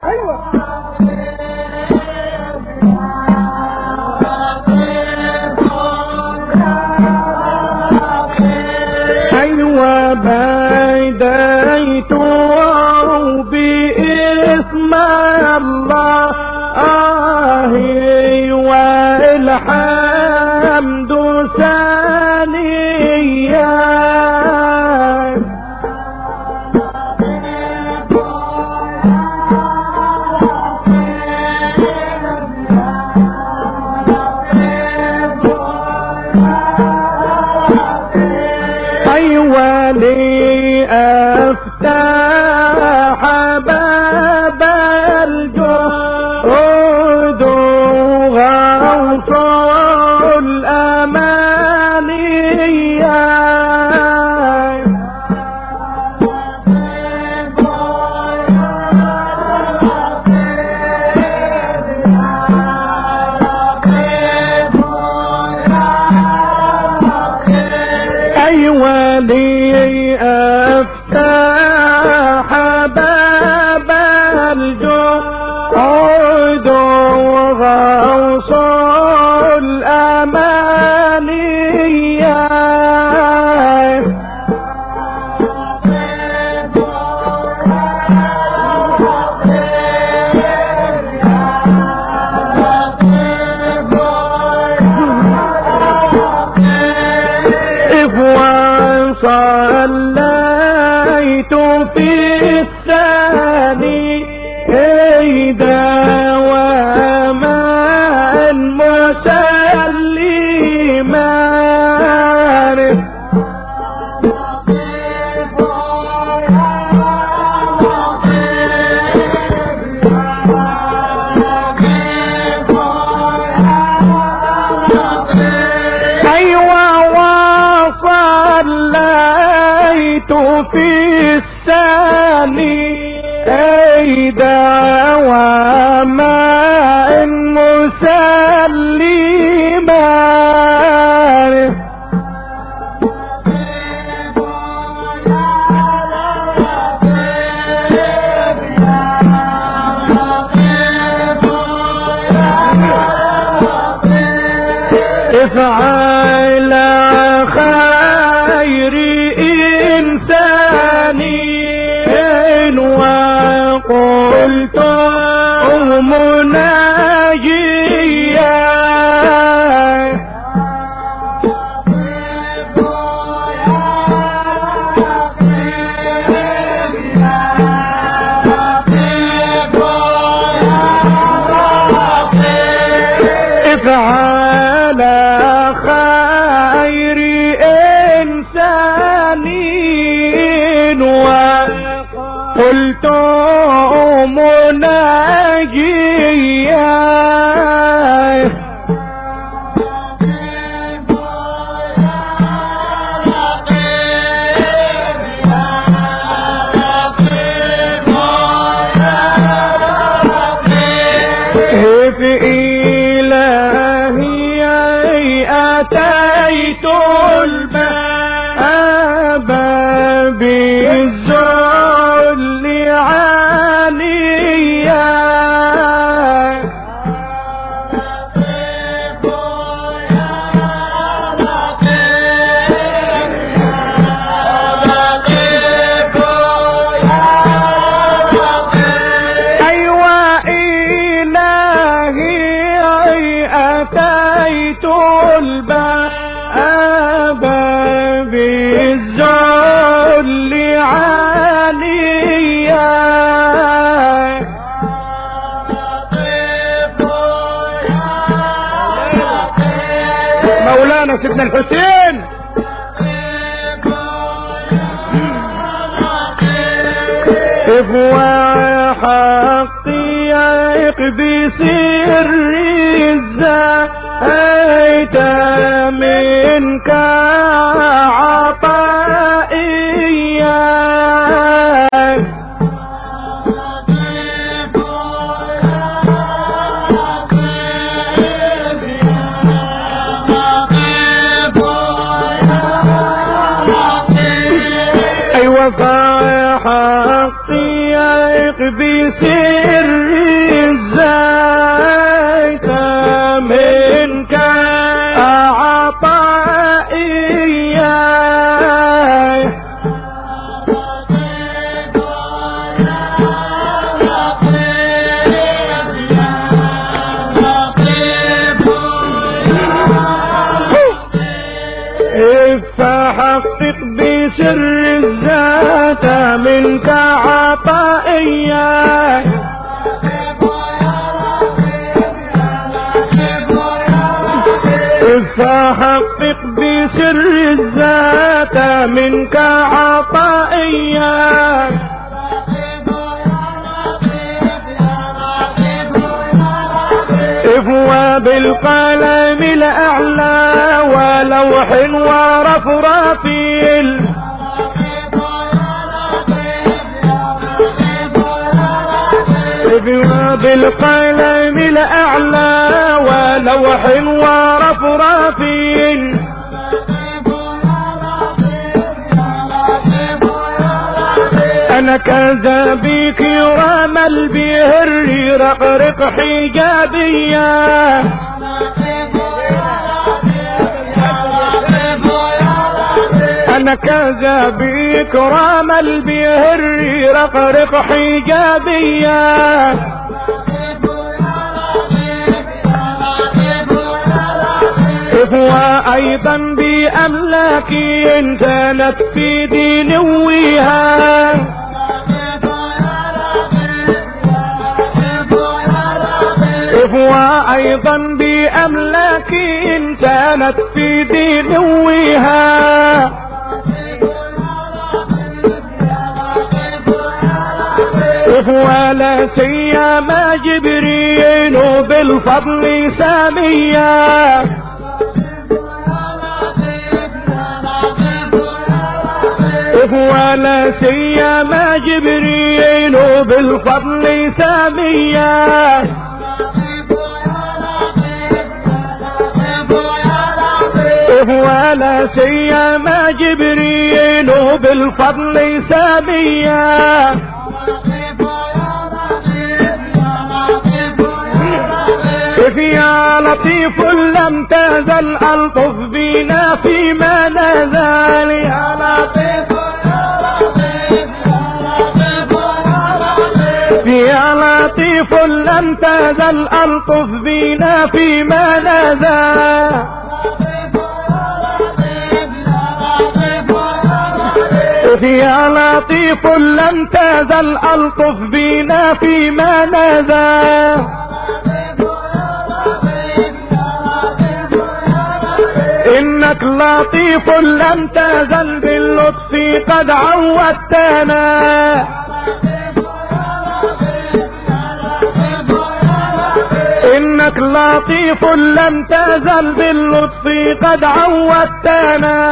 ايوه أيوة بديت باسم الله آهي والحمد ثانيا أيوة لي أفتح باب الجهود غوص الأمانية أيوة لي أفتح باب الجهود وغوص الأمانية إذ وصليت في الثاني إذا وما مسلمان أيوة وصليت في الثاني إذا وما مسلمان افعل خير إنساني وقلت مناجيا افعل خير إنساني وقلت مناجيا هف إلهي أتيت الباب بالذل عانيا أيوة إلهي أتيت الباب بالذل عانيا مولانا سيدنا الحسين افوى حقي يقضي سر الزايت منك عطائيا أيوة حقي يقضي سر أتى منك عطائيا إفوى بالقلم الأعلى ولوح ورفرافيل إفوى بالقلم الأعلى ولوح ورفرافيل أنا كذا بك يرام البهر رقرق حجابيا أنا كذا بك رام البهر رقرق حجابيا إفوى أيضا بأملاك كانت في دنويها إفوى أيضا بأملاك كانت في دنويها إفوى لا سيما جبريل بالفضل ساميا ولا سيما جبريل بالفضل ساميا ولا سيما جبريل بالفضل ساميا يا لطيف لم تزل ألطف بنا فيما نزال يا لطيف يا لطيف لم تزل ألطف بنا فيما نزال يا لطيف لم تزل ألطف بنا فيما نزال إنك لطيف لم تزل باللطف قد عودتنا إنك لطيف لم تزل باللطف قد عودتنا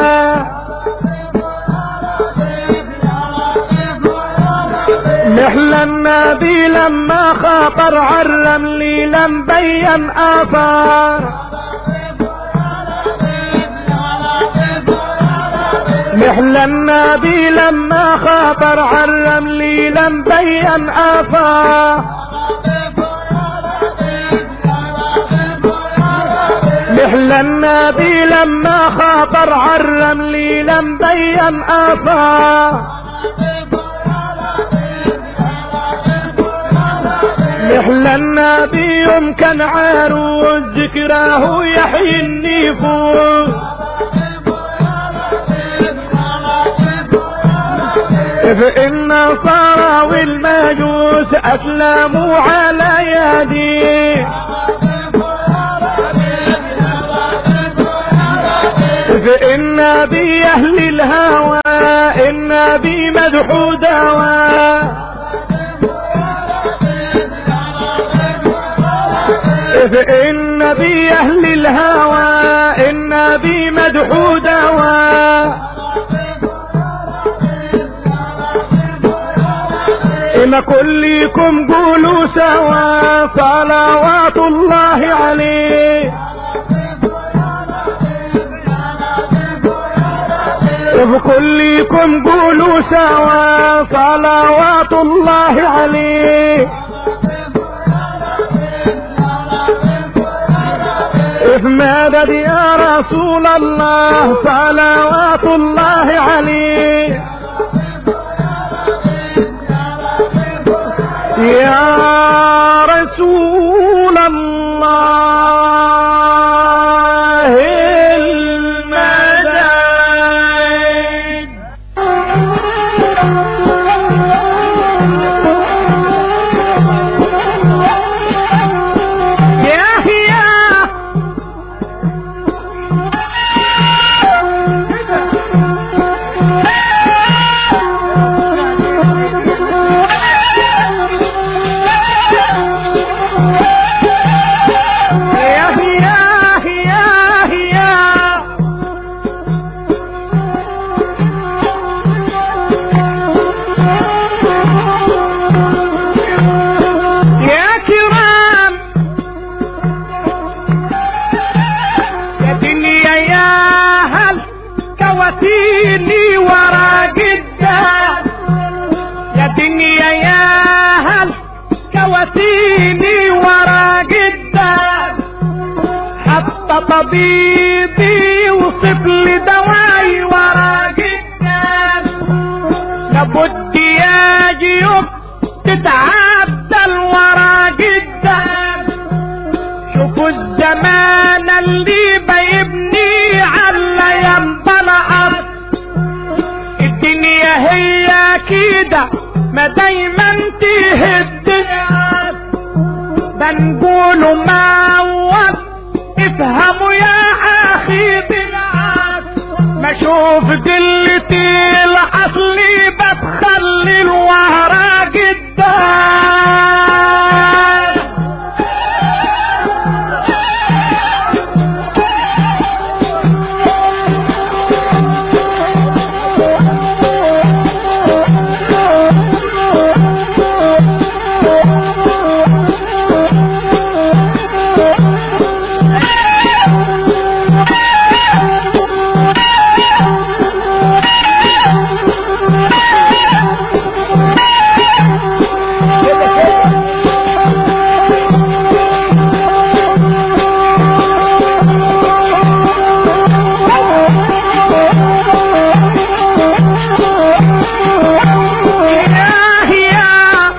محل النبي لما خاطر عرم لي لم بين آثار محل النبي لما خاطر عرم لي لم بين آثار محل النبي لما خاطر عرم لي لم بين آثار محل النبي يمكن عروس ذكراه يحيي النفوس فإن صار والمجوس أسلموا على يدي فإن بي أهل الهوى إن بي مدحو دواء فإن بي أهل الهوى إن بي مدحو دواء إن كلكم قولوا سوا صلوات الله عليه كلكم قولوا سوا صلوات الله عليه مدد يا رسول الله صلوات الله عليه يا رسول الله المدد يا كواتيني ورا جدك حتى طبيبي يوصف لي دواي ورا جدك لابد يا جيوب تتعدل ورا جدك شوفوا الزمان اللي بيبني على ينبلع الدنيا هي كده ما دايما تهد بنقولوا موت افهموا يا اخي بالعاد ما اشوف قلتي الاصلي بتخلي الوهرة جدا يا يا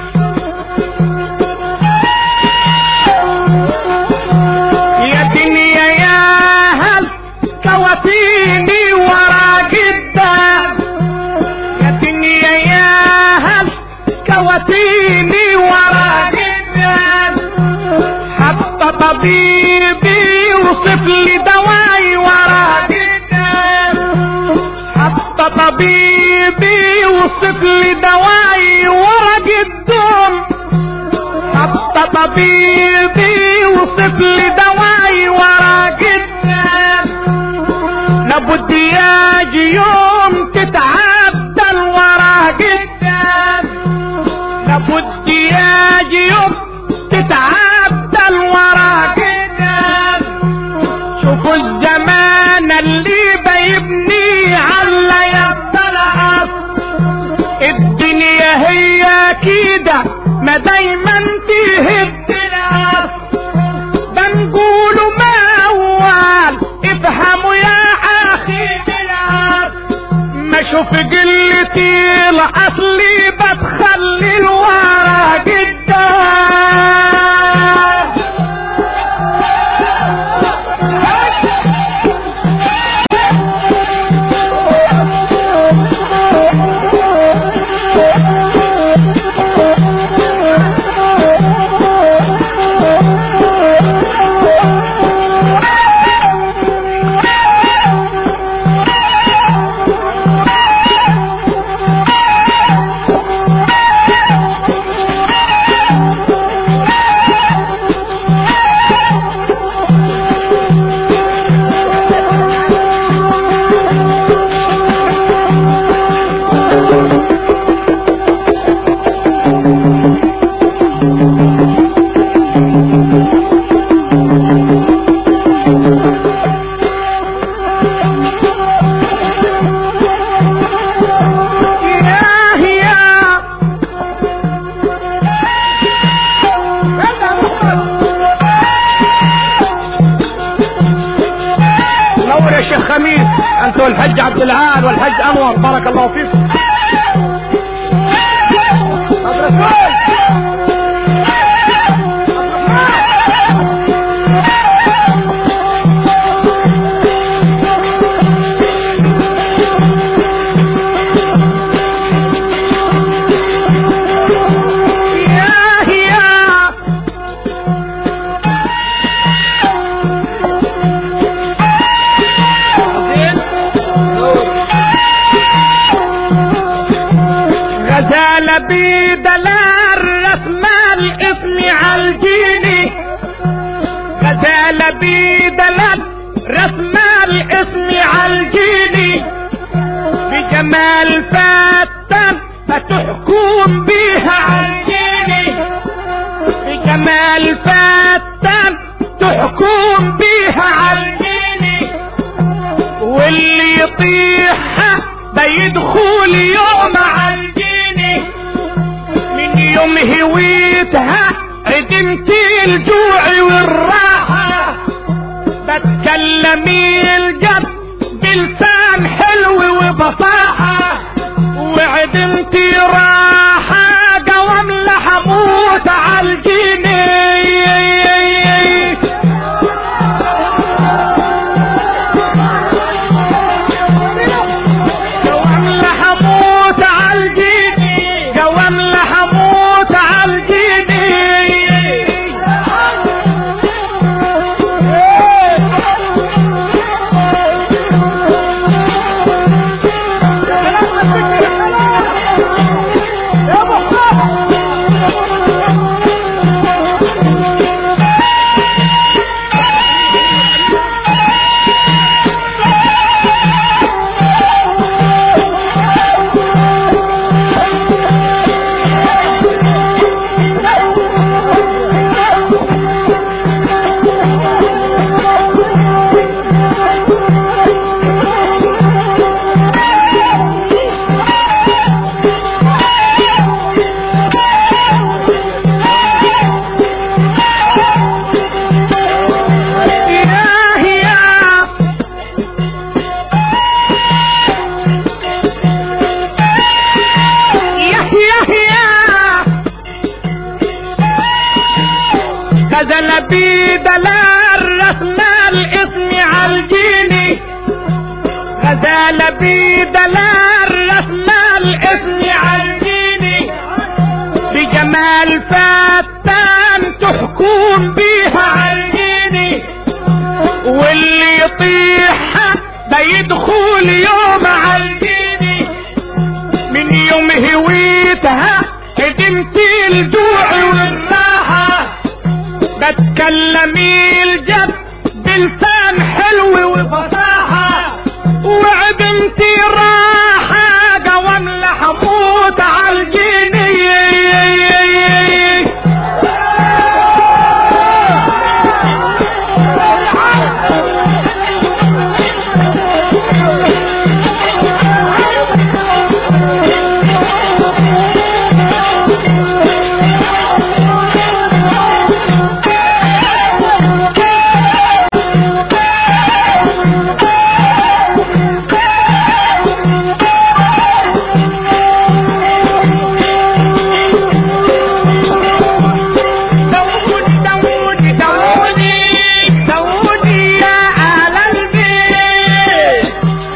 يا دنيا يا هل كواتيني ورا جدك يا دنيا يا هل كواتيني ورا جدك حتى طبيبي يوصف لي دواي ورا جدك حتى طبيبي يوصف لي دواي ورا جدهم حتى طبيبي يوصف لي دواي ورا جدك لابد ياجي يوم تتعدل ورا جدك لابد ياجي يوم تتعدل ورا جدك شوفوا الزمان اللي بيبني على يطلع الدنيا هي كده ما دايما تهد الارض بنقولوا موال افهموا يا اخي الارض ما اشوف قلتي الاصلي بتخلي الورا جدا يا يا نور يا شيخ خميس انت والحج عبد العال والحج انور بارك الله فيكم يا يا غزالة بدلال رسم الاسم عالجيني غزالة بدلال رسم الاسم عالجيني بجمال فتان فتحكم بيها عالجيني بجمال فتان تحكم بيها عالجيني واللي يطيحها بيدخل يوم عالجيني من يوم هويتها عدمت الجوع والراحة بتكلم الجد بلسان حلو وبصاحة وعدمت راحة قوام لحموت عالجيني قوام لحموت عالجيني قوام لحموت عالجيني ياه ياه ياه ياه ياه غزل بيدلال رسنا الاسم عالجيني غزل بيدلال رسنا الاسم عالجيني بجمال فتان تحكم بيها عالجيني واللي يطيح ده يدخل يوم عالجيني من يوم هويتها هدمت الجوع والراحة بتكلم الجد بلسان حلو وفصاحة وعدمت راحة قوام لحموت عالجيني داود داود داودي داودي يا آل البيت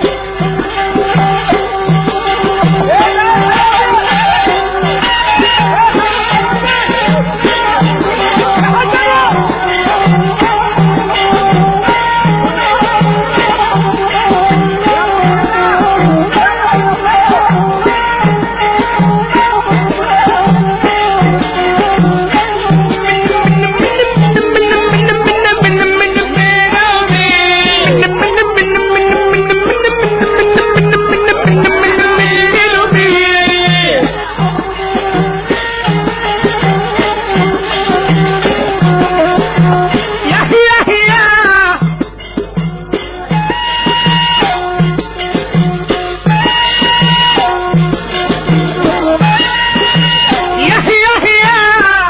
يا يا يا يا يا يا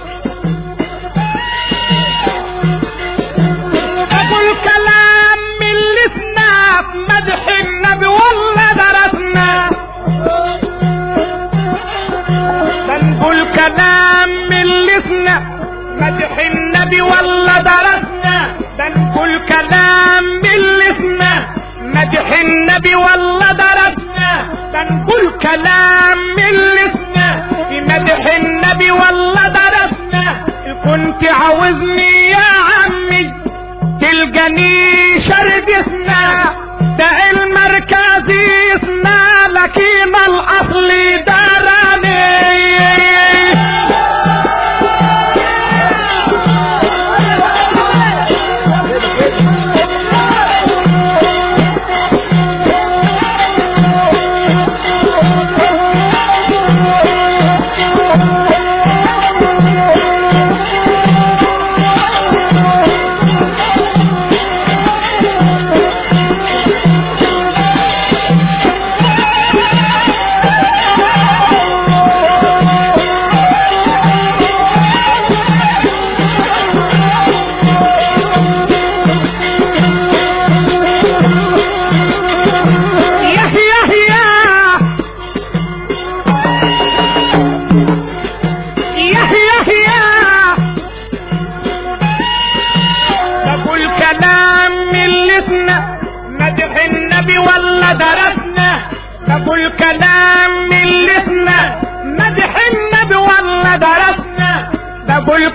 ابو الكلام من لسنا في مدح النبي والله درسنا بنقول كلام من لسنا مدح النبي والله درسنا بنقول كلام من لسنا مدح النبي والله درسنا بنقول كلام من لسنا في مدح النبي والله درسنا كنت عاوزني يا عمي تلقاني شردسنا ده المركزي اسنا لكن الاصلي دراني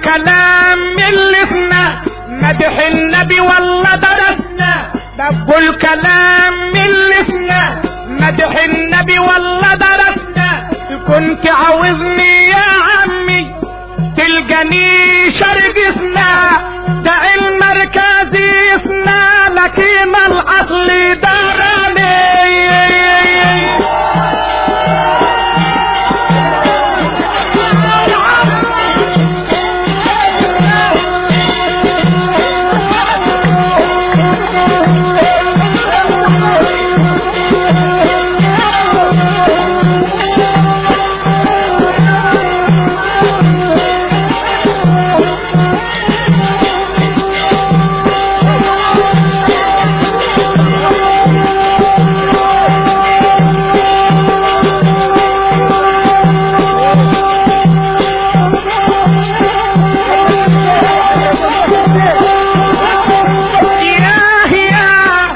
كلام من لسنا مدح النبي والله درسنا بقول كلام من لسنا مدح النبي والله درسنا كنت عاوزني يا عمي تلقاني شرقسنا ده المركز يسنا لكن الاصل دراني ياه ياه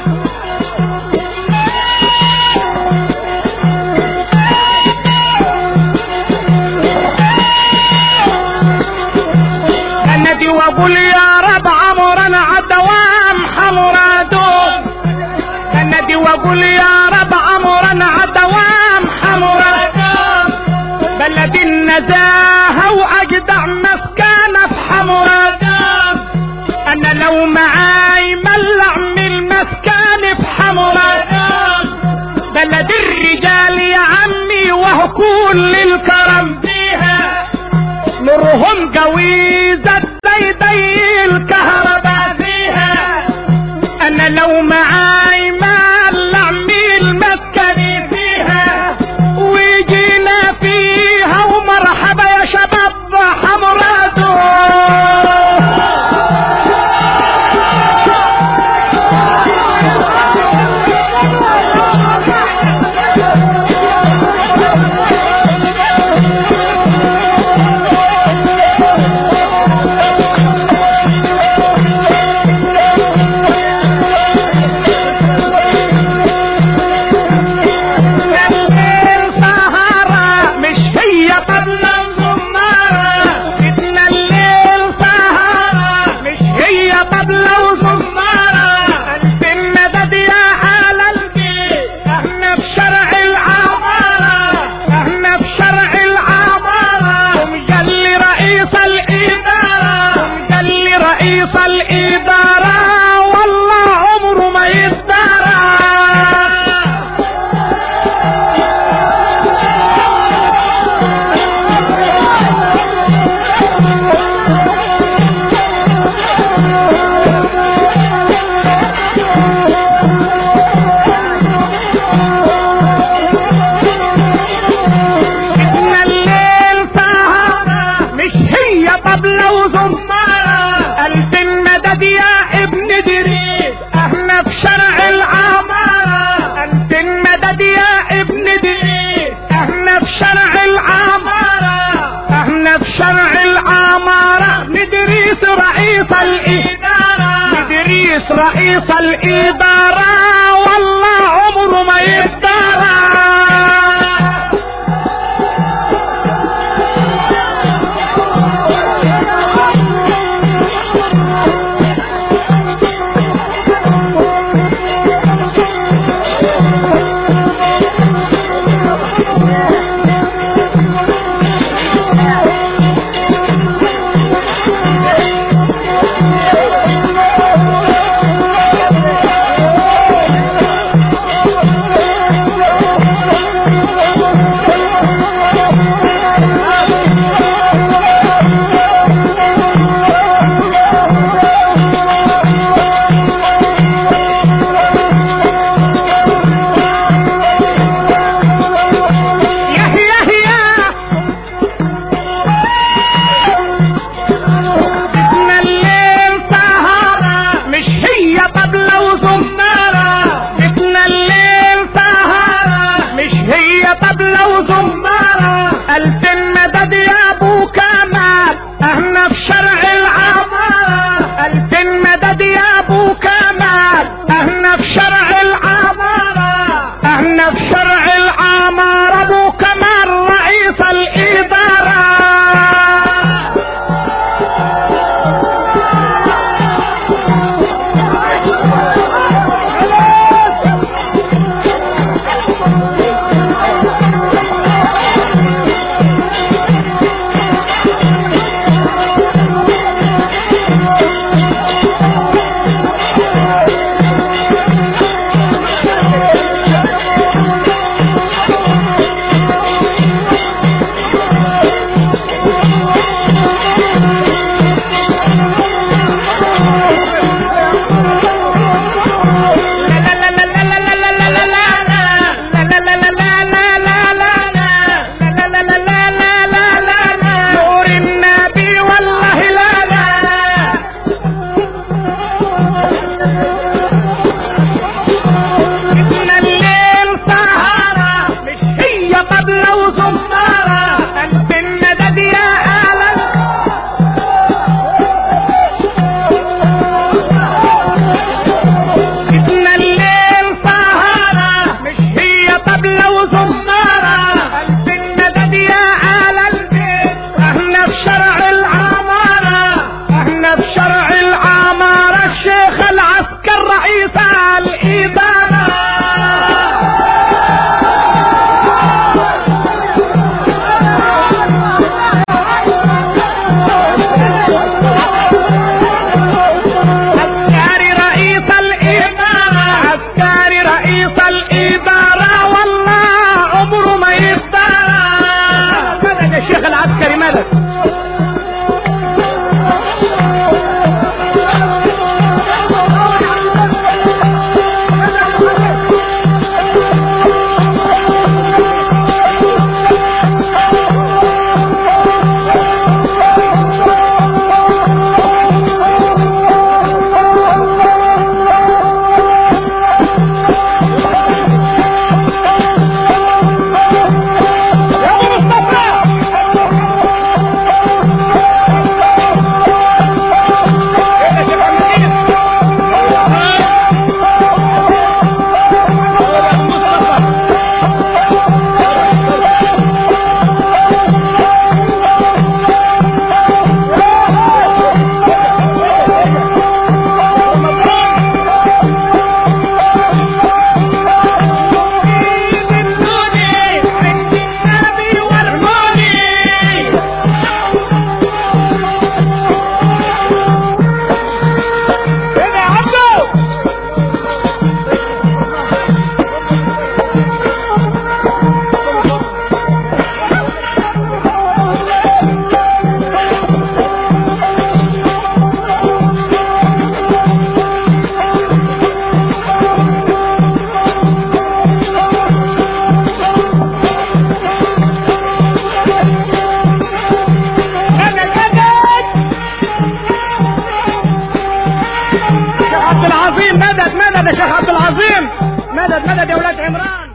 النبي واقول يا رب عمرنا عالدوام حمرادو النبي واقول يا رب عمرنا عالدوام حمرادو بلد النزاهة واجدع مسكانة في حمرادو انا لو معاي ملع من المسكان في حمرادو بلد الرجال يا عمي وهو كل الكرم فيها نورهم جويزة زي زي الكهرباء فيها انا لو معاي مال اعمل مسكني فيها وجينا فيها ومرحبا يا شباب حمراتو الليل سهرة مش هي طبلة وزمارة فتنا الليل سهرة مش هي طبلة وزمارة قلب المدد يا حال البيت احنا بشرع العمارة احنا بشرع العمارة ومجلي رئيس الإدارة ومجلي رئيس الإدارة والله عمره ما يتدارى فتنا الليل سهرة مش هي طبلة وزمارة قلب المدد يا ابن دريس احنا في شرع العمارة قلب المدد يا ابن دريس احنا في شرع العمارة احنا في شرع العمارة ندريس رئيس الإدارة ندريس رئيس الإدارة والله عمره ما يتدارى الشيخ عبد العظيم مدد مدد يا ولاد عمران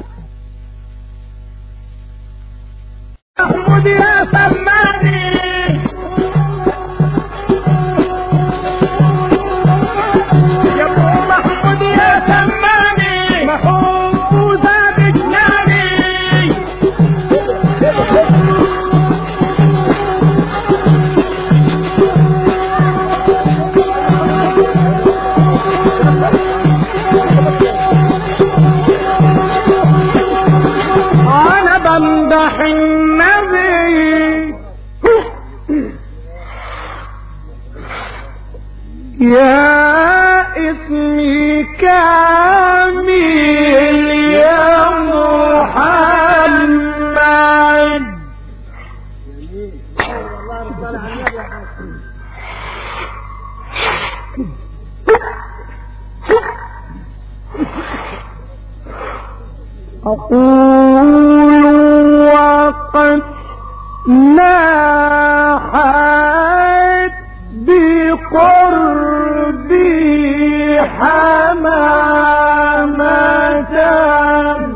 محمود يا سماني يا ابو محمود يا سماني محفوظة بجناني انا بمدح النبي يا اسمي كامل يا محمد أقول وقد ناحت بقربي حمامة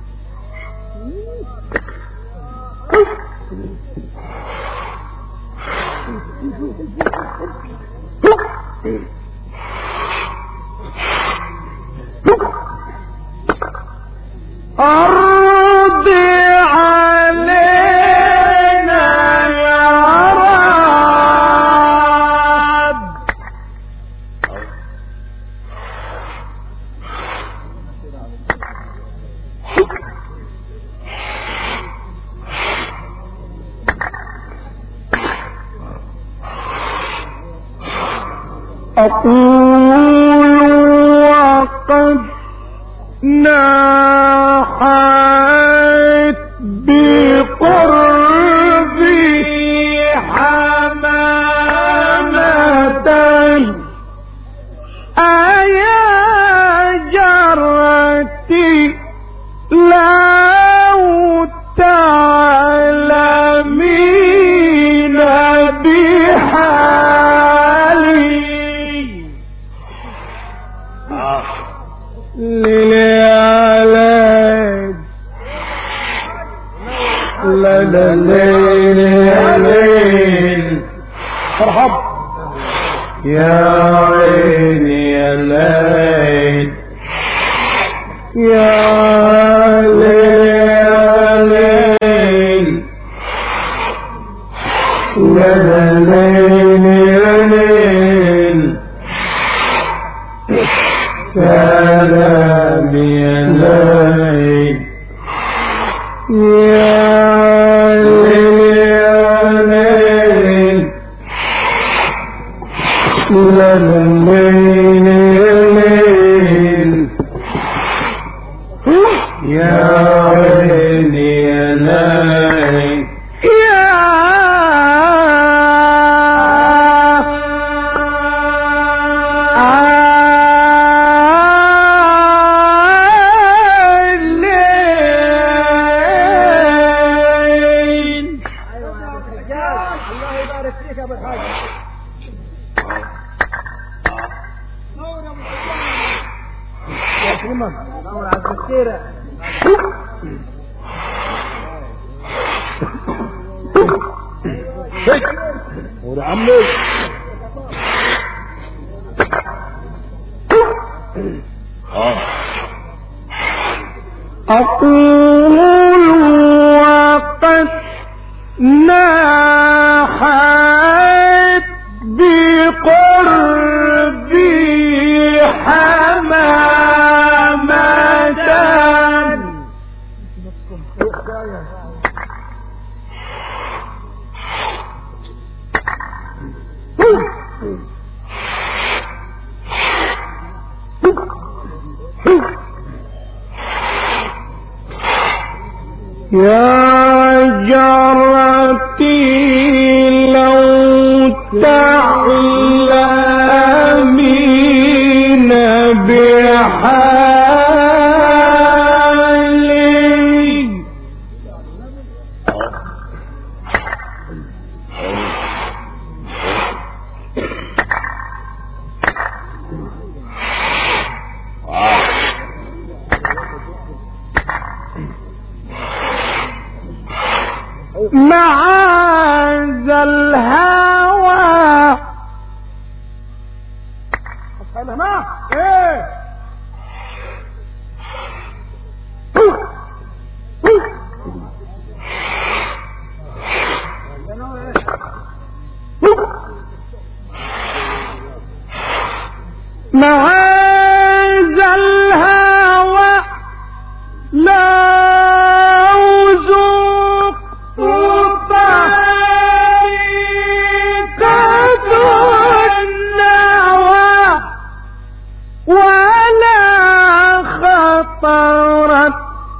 أرض علينا يا رب أقول وقد ناحت بقربي حمامة أيا جرتي لو تعلمين بحالي للعلاج لا لا ليل يا ليل ارحب يا عيني يا ليل يا ليل يا ليل يا ليل يا ليل سلام يا ليل يا ليل يا ليل يا ليل يا ليل يا ليل الليل الله يبارك فيك يا ابو الحاج نور يا ابو يا كريمك نور على السيره ور عمي أقول وقد ناحت بقربي حمامة يا جرتي لو تعلمين بحالي معاذ الهوى انا ما ايه معاذ الهوى لا وزق طريقة النوى ولا خطرت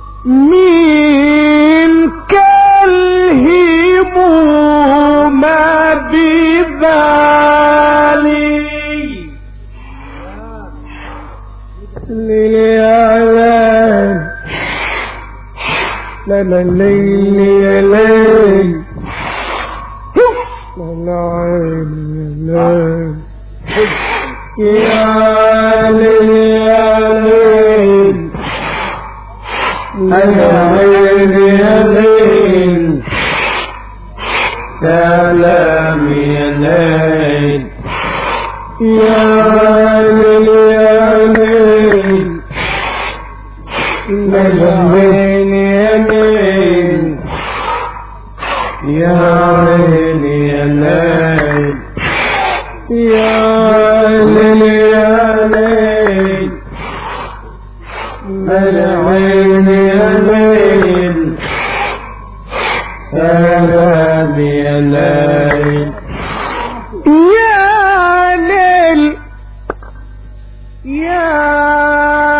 من كالهب ما بذلك ليالي لا لا ليل يا ليل لا لا عين يا ليل يا ليل يا ليل يا عين يا ليل سلام يا ليل يا ليل يا ليل نجمين يا ليل يا ليل يا ليل يا ليل يا ليل نجمين يا ليل سلام يا ليل يا ليل يا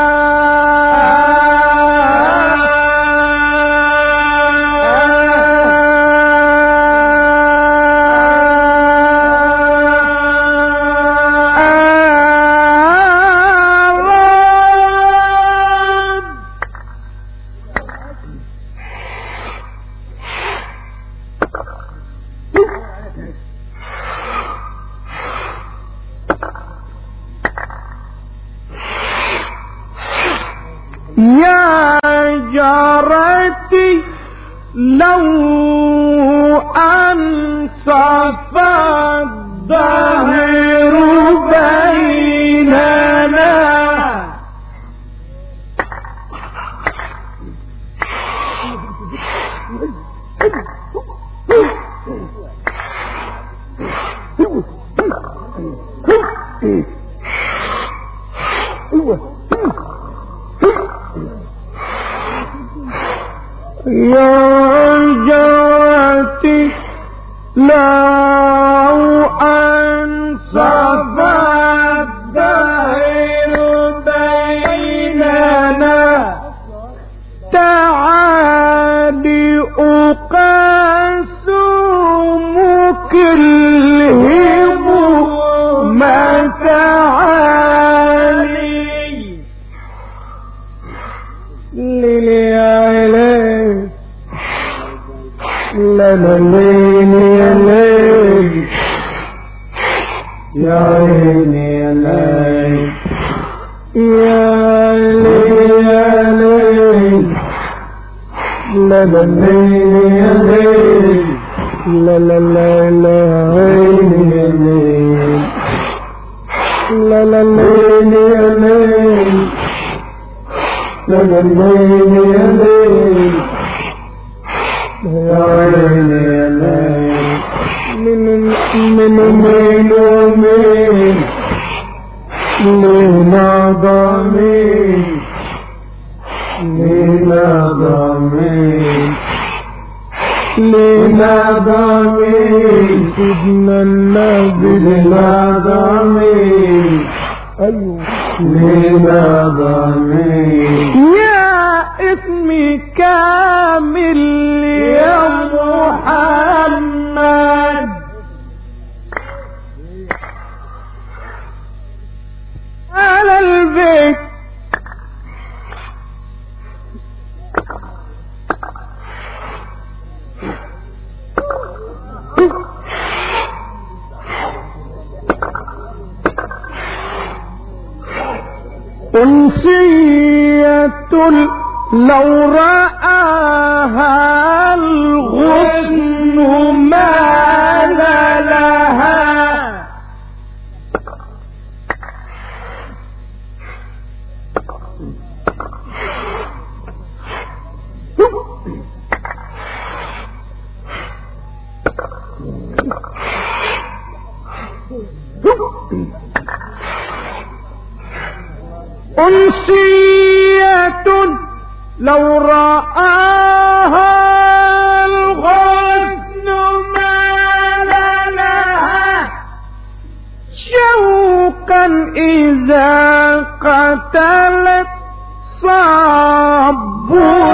يا جارتي لو أنصف الدهر بيننا يا جارتي لو أنصف الدهر بيننا تعالي أقاسمك الهم ما تعالي ليلي عليك لا لا ليلي يا ليل يا عيني يا ليل يا ليل يا ليل لا لا ليلي يا ليل لا لا لا لا عيني يا ليل لا لا ليلي يا ليل لا لا ليلي يا ليل يا عيني يا ليل من من من ومن لنا ضمين لنا ضمين لنا ضمين سيدنا النبي لنا ضمين أيوه لنا ضمين يا اسمي كامل يا محمد على البيت أنسية لو رآها الغصن مال لها أنسية لو رآها الغصن ما لها شوقا إذا قتلت صعب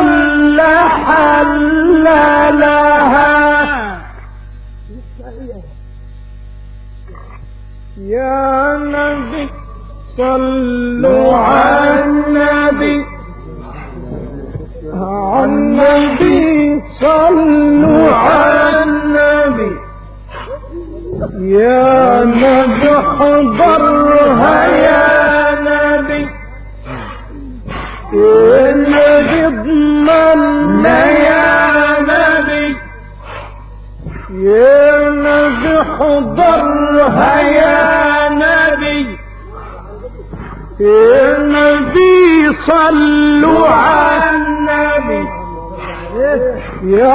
لحل لها يا نبي صلوا على النبي على النبي صلوا على النبي يا نبي حضرها يا نبي يا نبي اضمنا يا نبي يا نبي حضرها يا نبي يا نبي صلوا على النبي يا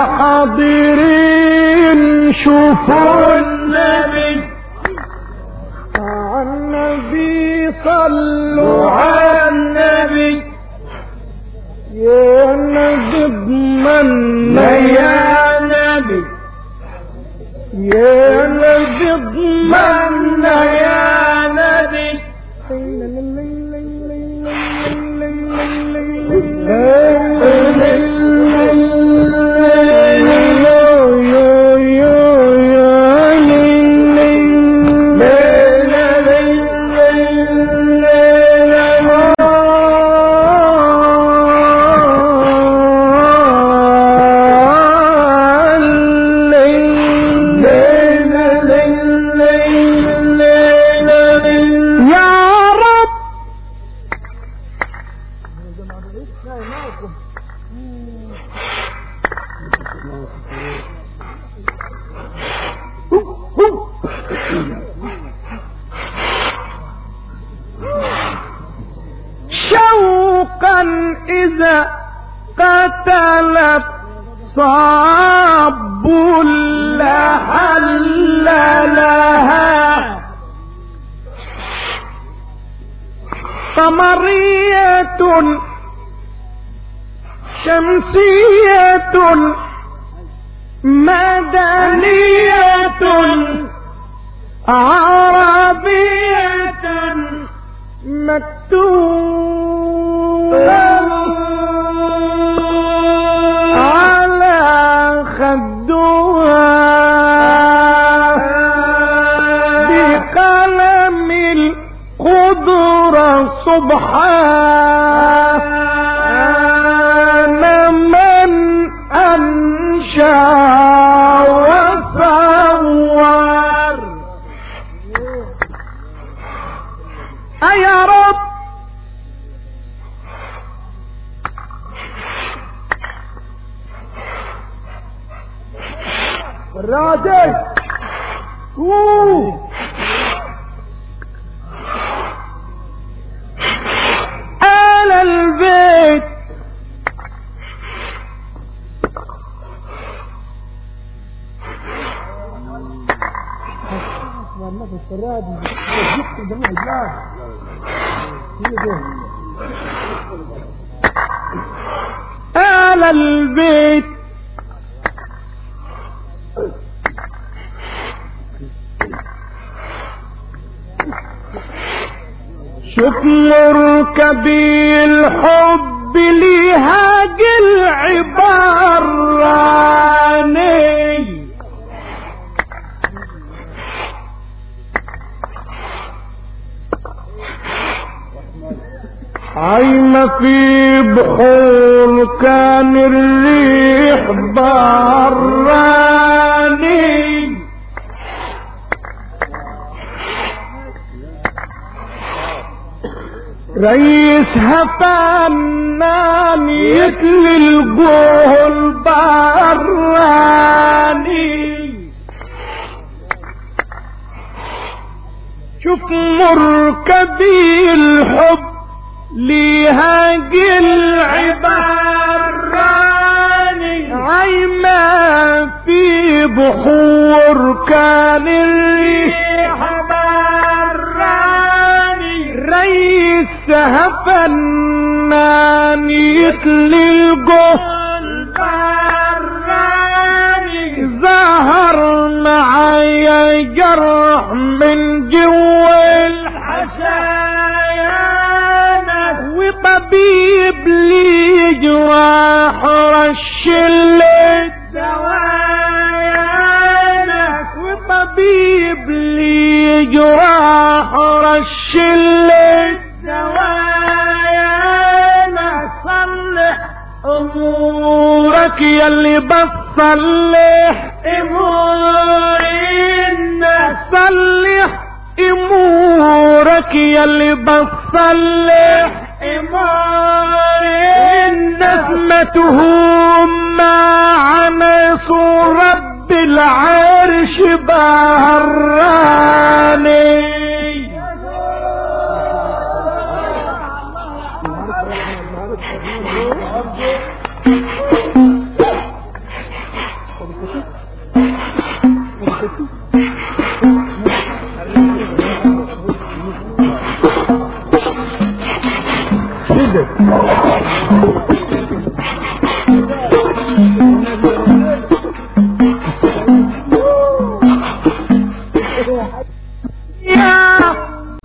حاضرين شوفوا النبي على النبي صلوا على النبي يا نبي اضمنا يا نبي يا نبي اضمنا يا نبي يا رب شوقا إذا قتلت صاب لحل لها قمرية شمسية مدنية عربية مكتوبة على خدها بقلم القدرة سبحان من أنشأ وصور أيا رب الراجل أوه. آل البيت النفس الرادي جبت جميع البلاد هي ده آل البيت شوف مركبي الحب لهاج العبراني عايمة في بحور كان الريح براني رئيسها فنان يتلي الجهل براني شوف مركبي الحب ليها جل عبراني عايمة في بحور كان الريح براني ريسها فنان يتلي الجهل براني ظهر معايا جرح من جوا الحشايانك وطبيب لي جراح رش اللي دوايانك وطبيب لي جراح رش اللي دوايانك صلح امورك يلي بتصلح امور الناس صلح امورك يلي بتصلح امور الناس ما تهوم عن رب العرش بهراني يا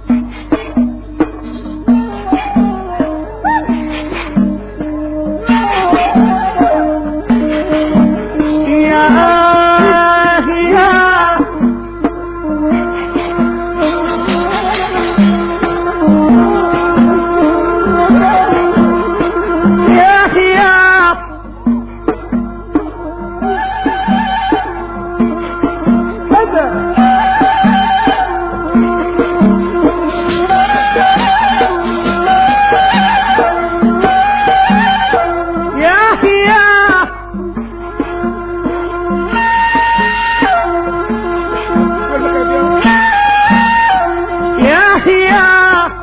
يا يا يا يا يا يا يا يا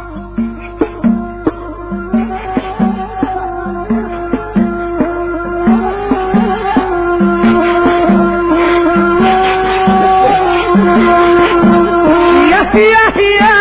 يا يا يا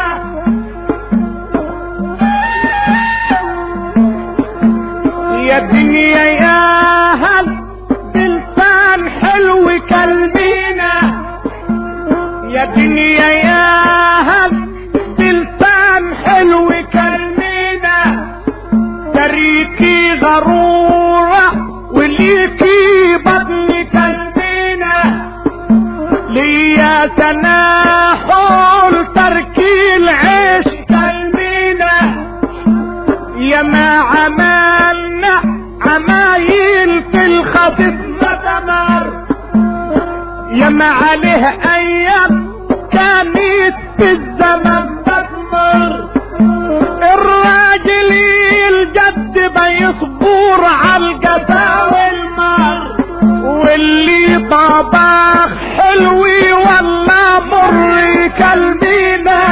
يا دنيا يا هل بلسان حلو كلمينا يا دنيا يا هل بلسان حلو كلمينا تريكي غرورة وليكي بطن كلمينا ليا تناحل تركي العيش كلمينا يا ما عملنا عمايل في الخطيب دمر يا ما عليه ايام كانت في الزمن تدمر الراجل الجد بيصبر على الجزا والمر واللي طباخ حلوي ولا مر كلمينا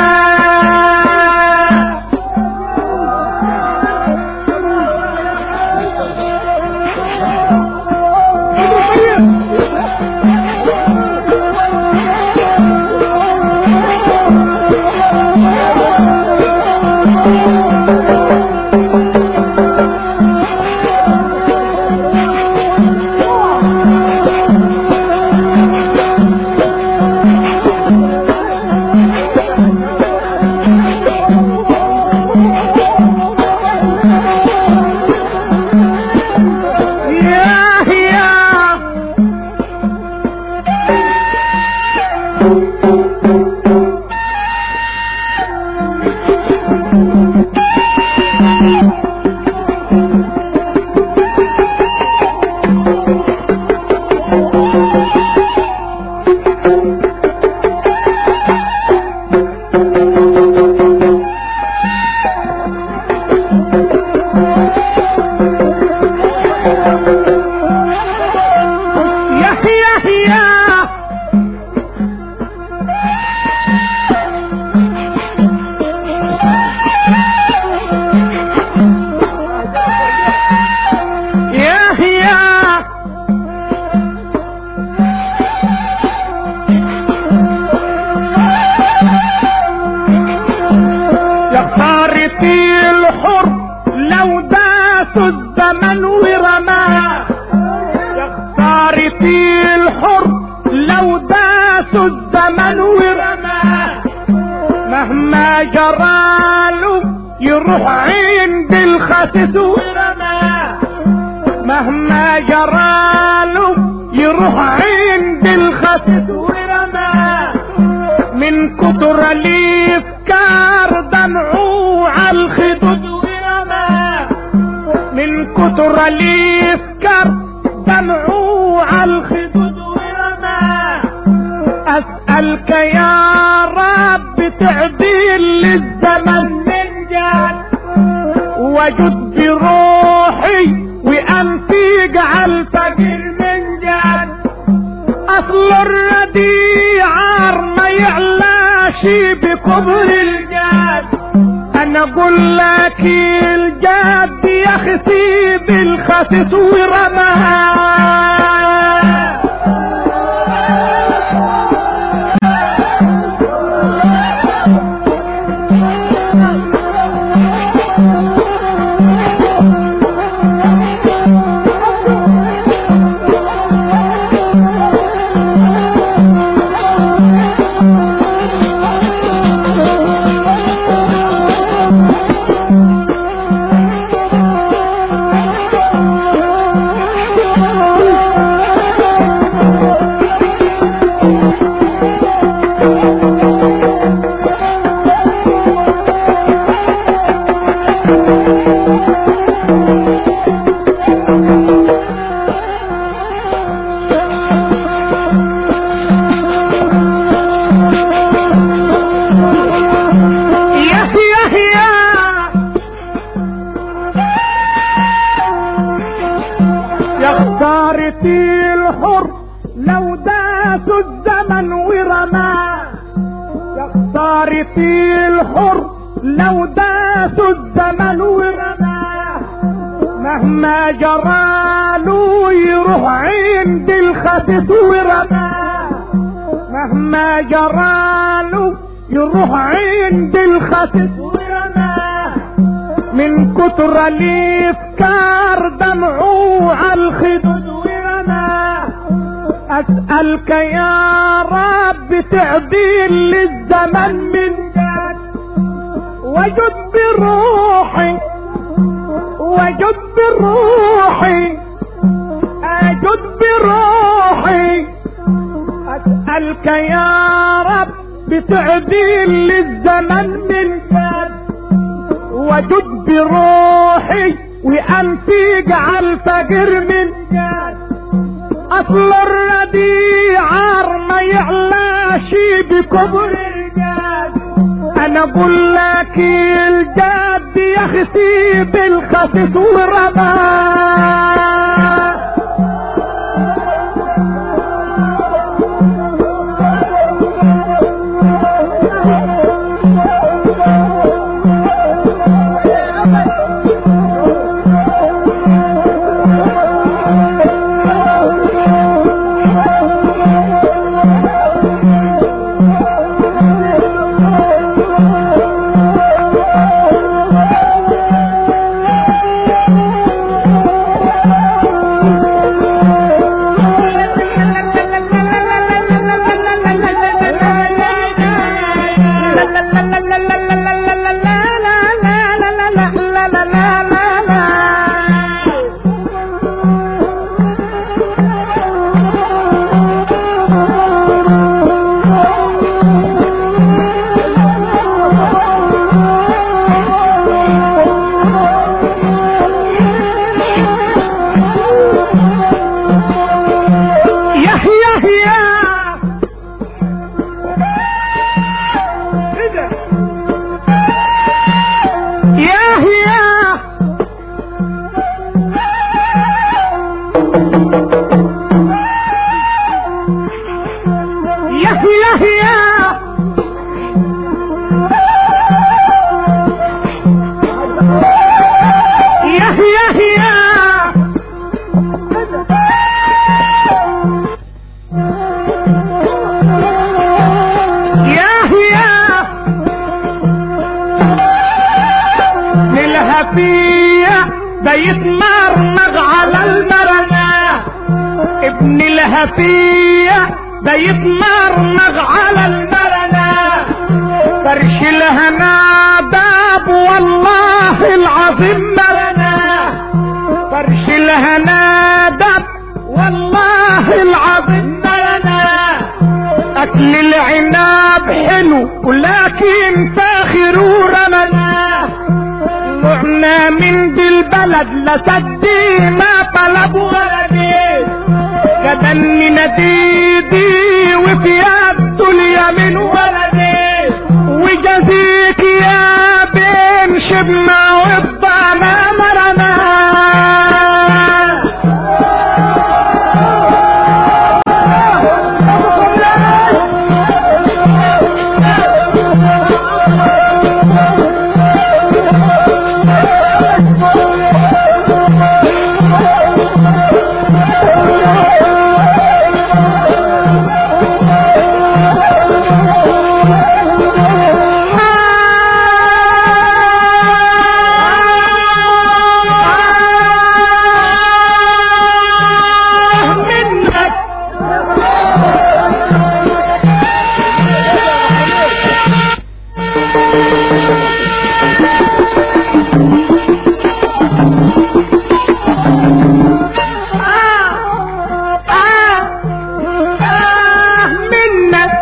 يا يا يا يا يا مهما جراله يروح عند الخسس ورماه مهما جراله يروح عند الخسس ورماه من كتر الافكار دمعه على الخدود ورماه من كتر الافكار دمعه على الخدود ورماه اسألك يا رب تعديل للزمن من جد وجد بروحي وانفي اجعل فقير من جد اصل الرديع ما يعلاش بكبر الجد انا اقول لك الجد يخسي بالخسس ورماها يا يا يا يا خسارة الحر لو داس الزمن ورماه يا خسارة الحر لو داس الزمن ورماه مهما جراله يروح عند الخسس ورماه مهما جراله يروح عند الخسس ورماه من كتر الافكار دمعه على الخدود ورماه اسألك يا رب تعديل للزمن من جد وجد بروحي وجد بروحي اجد بروحي اسألك يا رب بتعديل للزمن من جد وجد بروحي وانفي اجعل فقير من جد اصل الرديع ما يعلاش بكبر الجد انا اقول لك الجد يخسي بالخسس ورماه يا يا يا يا يا يا يا يا يا يا يا يا يا الهفية ده يتمرمغ على المرنة ابن الهفية ده يتمرمغ على المرنة فرش الهنا داب والله العظيم ملنا فرش الهنا داب والله العظيم ملنا اكل العناب حلو ولكن فاخر ورمنا رحنا من دي البلد لسدي ما طلب ولدي كدني نديدي وبيد اليمين ولدي وجزيك يا بين شبنا والطعنا مرنا منك منك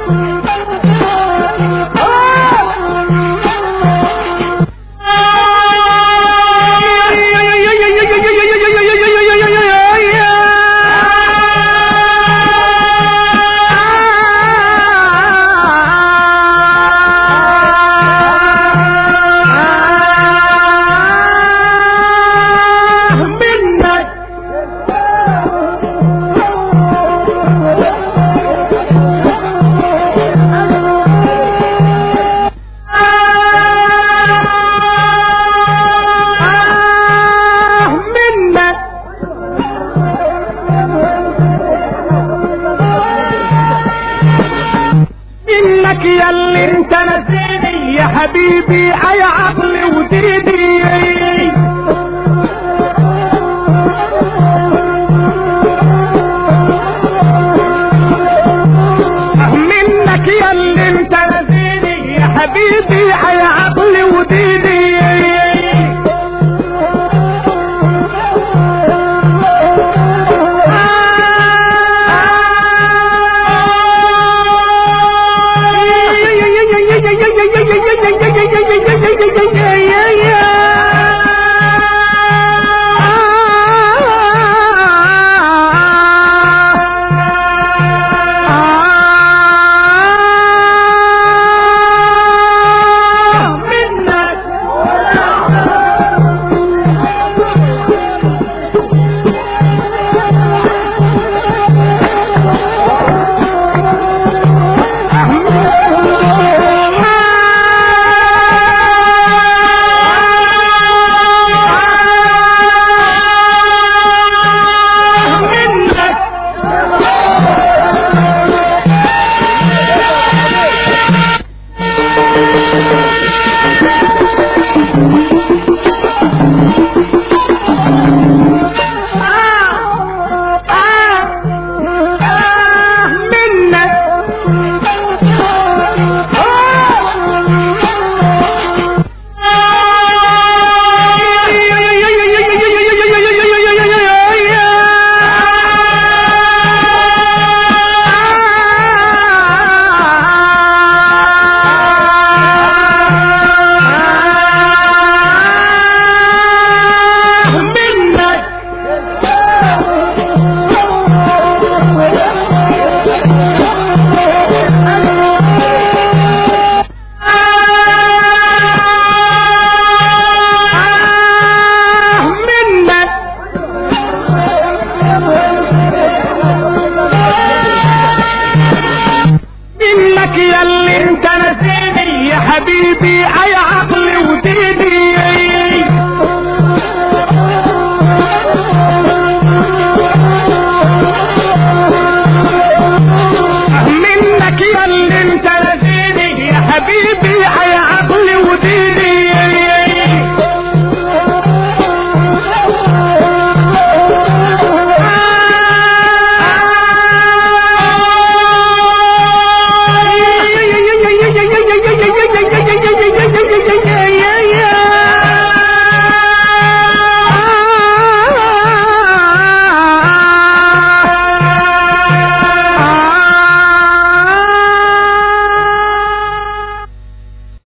منك منك منك يا اللي انت نسيني يا حبيبي اي عقلي وديدي منك يا اللي انت نسيني يا حبيبي اي عقلي وديدي منك يا اللي انت نسيني يا حبيبي اي عقلي وديدي منك يا اللي انت نسيني يا حبيبي اي